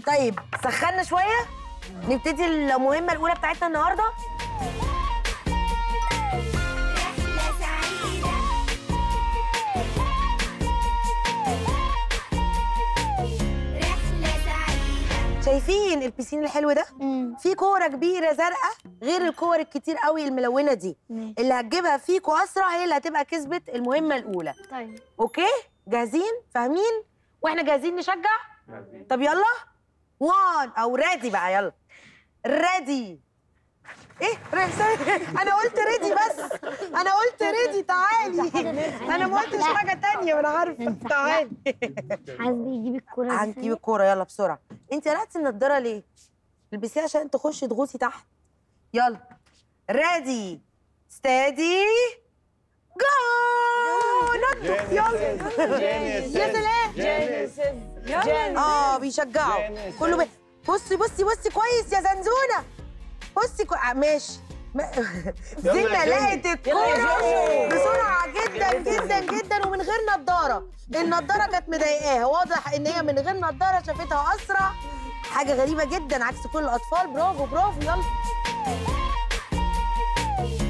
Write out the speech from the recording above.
طيب سخنا شويه نبتدي المهمه الاولى بتاعتنا النهارده رحلة سعيدة رحلة سعيدة شايفين البسين الحلو ده في كوره كبيره زرقاء غير الكور الكتير قوي الملونه دي ماشي. اللي هتجيبها فيكوا اسرع هي اللي هتبقى كسبت المهمه الاولى طيب اوكي جاهزين فاهمين واحنا جاهزين نشجع طب يلا وان او ريدي بقى يلا ريدي ايه ريدي انا قلت ريدي بس انا قلت ريدي تعالي انا ما قلتش حاجه تانية وانا عارفه تعالي عايز بيجيب الكورة دي هنجيب ثانية. الكوره يلا بسرعه انت قلعتي النضاره ليه البسيها عشان تخشي تغوصي تحت يلا ريدي ستادي جو نط يلا يا سلام اه بيشجعوا كله بي... بصي بصي بصي كويس يا زنزونه بصي كو... آه، ماشي ما- زينة لقت الكورة بسرعة جدا جدا جدا ومن غير نضارة النضارة كانت مضايقاها واضح ان هي من غير نضارة شافتها أسرع حاجة غريبة جدا عكس كل الأطفال برافو برافو يلا